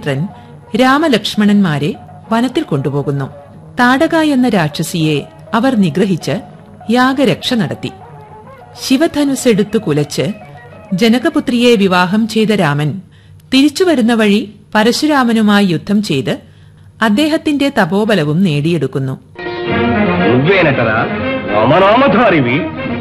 ധർമ്മപുത്രൻ രാമലക്ഷ്മണന്മാരെ വനത്തിൽ കൊണ്ടുപോകുന്നു താടക എന്ന രാക്ഷസിയെ അവർ നിഗ്രഹിച്ച് യാഗരക്ഷ നടത്തി ശിവധനുസ് എടുത്തു കുലച്ച് ജനകപുത്രിയെ വിവാഹം ചെയ്ത രാമൻ തിരിച്ചുവരുന്ന വഴി പരശുരാമനുമായി യുദ്ധം ചെയ്ത് അദ്ദേഹത്തിന്റെ തപോബലവും നേടിയെടുക്കുന്നു నువ్వేనటరా రామనామధారివి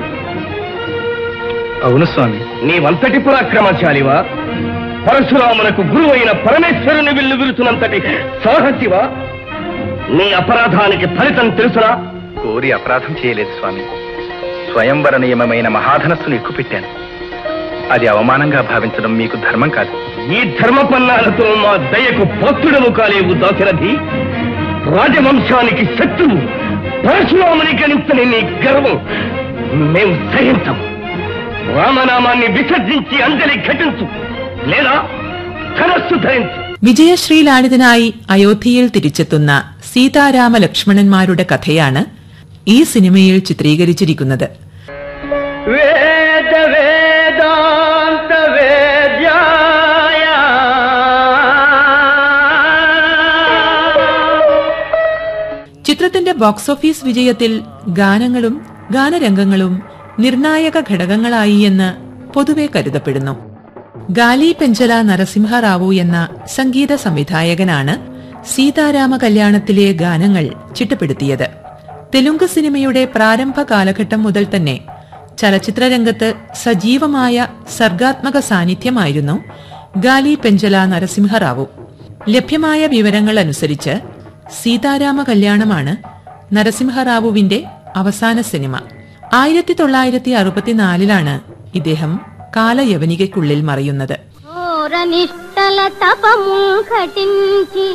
అవును స్వామి నీవంతటి పరాక్రమశాలివా పరశురామునకు గురువైన పరమేశ్వరుని విల్లు విరుచునంతటి సాహసివా నీ అపరాధానికి ఫలితం తెలుసునా కోరి అపరాధం చేయలేదు స్వామి స్వయంవర నియమమైన మహాధనస్సును ఎక్కుపెట్టాను అది అవమానంగా భావించడం మీకు ధర్మం కాదు ఈ ధర్మపన్నాలతో మా దయకు పాత్రుడము కాలేవు దాశరథి రాజవంశానికి శత్రువు పరశురాముని గణించని నీ గర్వం మేము సహించం రామనామాన్ని విసర్జించి అంజలి ఘటించు లేదా ధనస్సు ధరించు വിജയശ്രീലാളിതനായി അയോധ്യയിൽ തിരിച്ചെത്തുന്ന സീതാരാമ ലക്ഷ്മണന്മാരുടെ കഥയാണ് ഈ സിനിമയിൽ ചിത്രീകരിച്ചിരിക്കുന്നത് వేద వేదాంత వేద్యాయ ചിത്രത്തിന്റെ ബോക്സ് ഓഫീസ് വിജയത്തിൽ ഗാനങ്ങളും ഗാനരംഗങ്ങളും നിർണായക ഘടകങ്ങളായി എന്ന് പൊതുവെ കരുതപ്പെടുന്നു ഗാലി പെഞ്ചല നരസിംഹറാവു എന്ന സംഗീത സംവിധായകനാണ് സീതാരാമ കല്യാണത്തിലെ ഗാനങ്ങൾ ചിട്ടപ്പെടുത്തിയത് തെലുങ്ക് സിനിമയുടെ പ്രാരംഭ കാലഘട്ടം മുതൽ തന്നെ ചലച്ചിത്രരംഗത്ത് സജീവമായ സർഗാത്മക സാന്നിധ്യമായിരുന്നു ഗാലി പെഞ്ചല നരസിംഹറാവു ലഭ്യമായ വിവരങ്ങൾ അനുസരിച്ച് സീതാരാമ കല്യാണമാണ് നരസിംഹറാവുവിന്റെ അവസാന സിനിമ ആയിരത്തി തൊള്ളായിരത്തി അറുപത്തിനാലിലാണ് ഇദ്ദേഹം കാലയവനികയ്ക്കുള്ളിൽ മറയുന്നത് ఘోర నిష్టల తపము ఘటించి